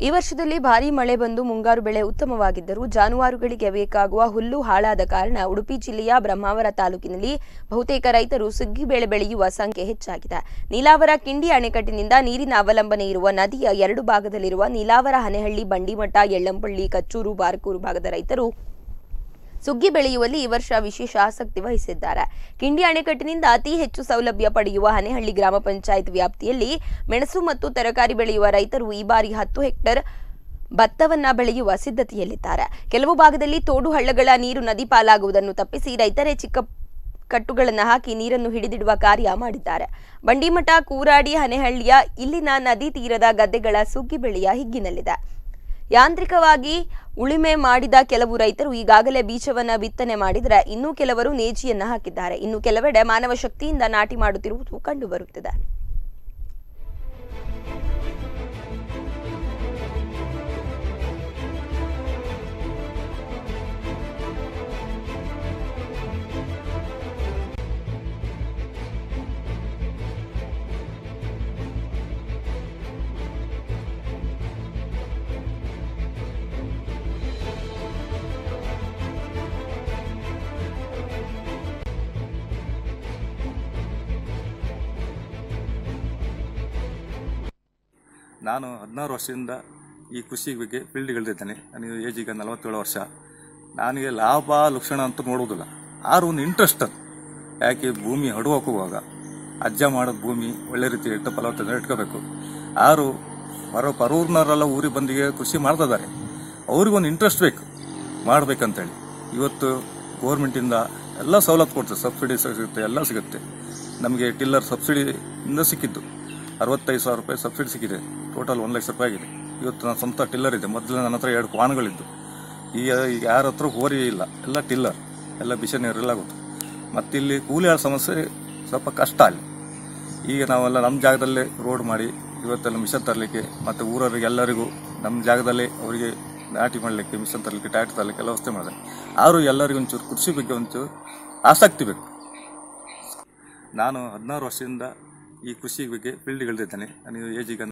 ಈ ವರ್ಷದಲ್ಲಿ ಭಾರೀ ಮಳೆ ಬಂದು ಮುಂಗಾರು ಬೆಳೆ ಉತ್ತಮವಾಗಿದ್ದರೂ ಜಾನುವಾರುಗಳಿಗೆ ಬೇಕಾಗುವ ಹುಲ್ಲು ಹಾಳಾದ ಕಾರಣ ಉಡುಪಿ ಜಿಲ್ಲೆಯ ಬ್ರಹ್ಮಾವರ ತಾಲೂಕಿನಲ್ಲಿ ಬಹುತೇಕ ರೈತರು ಸುಗ್ಗಿ ಬೆಳೆ ಬೆಳೆಯುವ ಸಂಖ್ಯೆ ಹೆಚ್ಚಾಗಿದೆ ನೀಲಾವರ ಕಿಂಡಿ ಅಣೆಕಟ್ಟಿನಿಂದ ನೀರಿನ ಅವಲಂಬನೆ ಇರುವ ನದಿಯ ಎರಡು ಭಾಗದಲ್ಲಿರುವ ನೀಲಾವರ ಹನೆಹಳ್ಳಿ ಬಂಡಿಮಠ ಎಳ್ಳಂಪಳ್ಳಿ ಕಚ್ಚೂರು ಬಾರಕೂರು ಭಾಗದ ರೈತರು ಸುಗ್ಗಿ ಬೆಳೆಯುವಲ್ಲಿ ಈ ವರ್ಷ ವಿಶೇಷ ಆಸಕ್ತಿ ವಹಿಸಿದ್ದಾರೆ ಕಿಂಡಿ ಅಣೆಕಟ್ಟಿನಿಂದ ಅತಿ ಹೆಚ್ಚು ಸೌಲಭ್ಯ ಪಡೆಯುವ ಹನೆಹಳ್ಳಿ ಗ್ರಾಮ ಪಂಚಾಯತ್ ವ್ಯಾಪ್ತಿಯಲ್ಲಿ ಮೆಣಸು ಮತ್ತು ತರಕಾರಿ ಬೆಳೆಯುವ ರೈತರು ಈ ಬಾರಿ ಹತ್ತು ಹೆಕ್ಟರ್ ಭತ್ತವನ್ನ ಬೆಳೆಯುವ ಸಿದ್ಧತೆಯಲ್ಲಿದ್ದಾರೆ ಕೆಲವು ಭಾಗದಲ್ಲಿ ತೋಡು ಹಳ್ಳಗಳ ನೀರು ನದಿ ಪಾಲಾಗುವುದನ್ನು ತಪ್ಪಿಸಿ ರೈತರೇ ಚಿಕ್ಕ ಕಟ್ಟುಗಳನ್ನು ಹಾಕಿ ನೀರನ್ನು ಹಿಡಿದಿಡುವ ಕಾರ್ಯ ಮಾಡಿದ್ದಾರೆ ಬಂಡಿಮಠ ಕೂರಾಡಿ ಹನೆಹಳ್ಳಿಯ ಇಲ್ಲಿನ ನದಿ ತೀರದ ಗದ್ದೆಗಳ ಸುಗ್ಗಿ ಬೆಳೆಯ ಹಿಗ್ಗಿನಲ್ಲಿದೆ ಯಾಂತ್ರಿಕವಾಗಿ ಉಳಿಮೆ ಮಾಡಿದ ಕೆಲವು ರೈತರು ಈಗಾಗಲೇ ಬೀಜವನ್ನ ಬಿತ್ತನೆ ಮಾಡಿದರೆ ಇನ್ನೂ ಕೆಲವರು ನೇಜಿಯನ್ನ ಹಾಕಿದ್ದಾರೆ ಇನ್ನು ಕೆಲವೆಡೆ ಮಾನವ ಶಕ್ತಿಯಿಂದ ನಾಟಿ ಮಾಡುತ್ತಿರುವುದು ಕಂಡುಬರುತ್ತಿದೆ ನಾನು ಹದಿನಾರು ವರ್ಷದಿಂದ ಈ ಕೃಷಿ ಬಗ್ಗೆ ಫೀಲ್ಡ್ಗಳಿದ್ದೇನೆ ನನಗೆ ಏಜ್ ಈಗ ನಲವತ್ತೇಳು ವರ್ಷ ನನಗೆ ಲಾಭ ಲಕ್ಷಣ ಅಂತ ನೋಡುವುದಿಲ್ಲ ಆರು ಒಂದು ಇಂಟ್ರೆಸ್ಟ್ ಅದು ಯಾಕೆ ಭೂಮಿ ಹಡು ಹಾಕುವಾಗ ಅಜ್ಜ ಮಾಡೋದು ಭೂಮಿ ಒಳ್ಳೆ ರೀತಿ ಇಟ್ಟು ಫಲವತ್ತತೆ ಇಟ್ಕೋಬೇಕು ಆರು ಹೊರ ಪರೂರ್ನವರೆಲ್ಲ ಊರಿಗೆ ಬಂದಿಗೆ ಕೃಷಿ ಮಾಡ್ತಿದ್ದಾರೆ ಅವ್ರಿಗೊಂದು ಇಂಟ್ರೆಸ್ಟ್ ಬೇಕು ಮಾಡ್ಬೇಕಂತೇಳಿ ಇವತ್ತು ಗೋರ್ಮೆಂಟಿಂದ ಎಲ್ಲ ಸವಲತ್ತು ಕೊಡ್ತದೆ ಸಬ್ಸಿಡಿ ಸಿಗುತ್ತೆ ಎಲ್ಲ ಸಿಗುತ್ತೆ ನಮಗೆ ಟಿಲ್ಲರ್ ಸಬ್ಸಿಡಿಯಿಂದ ಸಿಕ್ಕಿದ್ದು ಅರವತ್ತೈದು ಸಾವಿರ ರೂಪಾಯಿ ಸಬ್ಸಿಡಿ ಸಿಕ್ಕಿದೆ ಟೋಟಲ್ ಒಂದು ಲಕ್ಷ ರೂಪಾಯಿ ಆಗಿದೆ ಇವತ್ತು ನನ್ನ ಸ್ವಂತ ಟಿಲ್ಲರ್ ಇದೆ ಮೊದಲು ನನ್ನ ಹತ್ರ ಎರಡು ಕ್ವಾನ್ಗಳಿದ್ದು ಈಗ ಈಗ ಯಾರ ಹತ್ರ ಹೋರಿ ಇಲ್ಲ ಎಲ್ಲ ಟಿಲ್ಲರ್ ಎಲ್ಲ ಬಿಸಿ ನೀರೆಲ್ಲ ಗೊತ್ತು ಮತ್ತಿಲ್ಲಿ ಕೂಲಿ ಆಳ ಸಮಸ್ಯೆ ಸ್ವಲ್ಪ ಕಷ್ಟ ಅಲ್ಲಿ ಈಗ ನಾವೆಲ್ಲ ನಮ್ಮ ಜಾಗದಲ್ಲೇ ರೋಡ್ ಮಾಡಿ ಇವತ್ತೆಲ್ಲ ಮಿಷನ್ ತರಲಿಕ್ಕೆ ಮತ್ತು ಊರವರಿಗೆ ಎಲ್ಲರಿಗೂ ನಮ್ಮ ಜಾಗದಲ್ಲೇ ಅವರಿಗೆ ನಾಟಿ ಮಾಡಲಿಕ್ಕೆ ಮಿಷನ್ ತರಲಿಕ್ಕೆ ಟ್ಯಾಕ್ಟರ್ ತರಲಿಕ್ಕೆ ಎಲ್ಲ ವ್ಯವಸ್ಥೆ ಮಾಡಿದೆ ಆದರೂ ಎಲ್ಲರಿಗೂ ಒಂಚೂರು ಕೃಷಿ ಬಗ್ಗೆ ಒಂಚೂರು ಆಸಕ್ತಿ ಬೇಕು ನಾನು ಹದಿನಾರು ವರ್ಷದಿಂದ ಈ ಕೃಷಿ ಬಗ್ಗೆ ಫೀಲ್ಡ್ಗಳಿದ್ದೇನೆ ನನಗೆ ಏಜ್ ಈಗ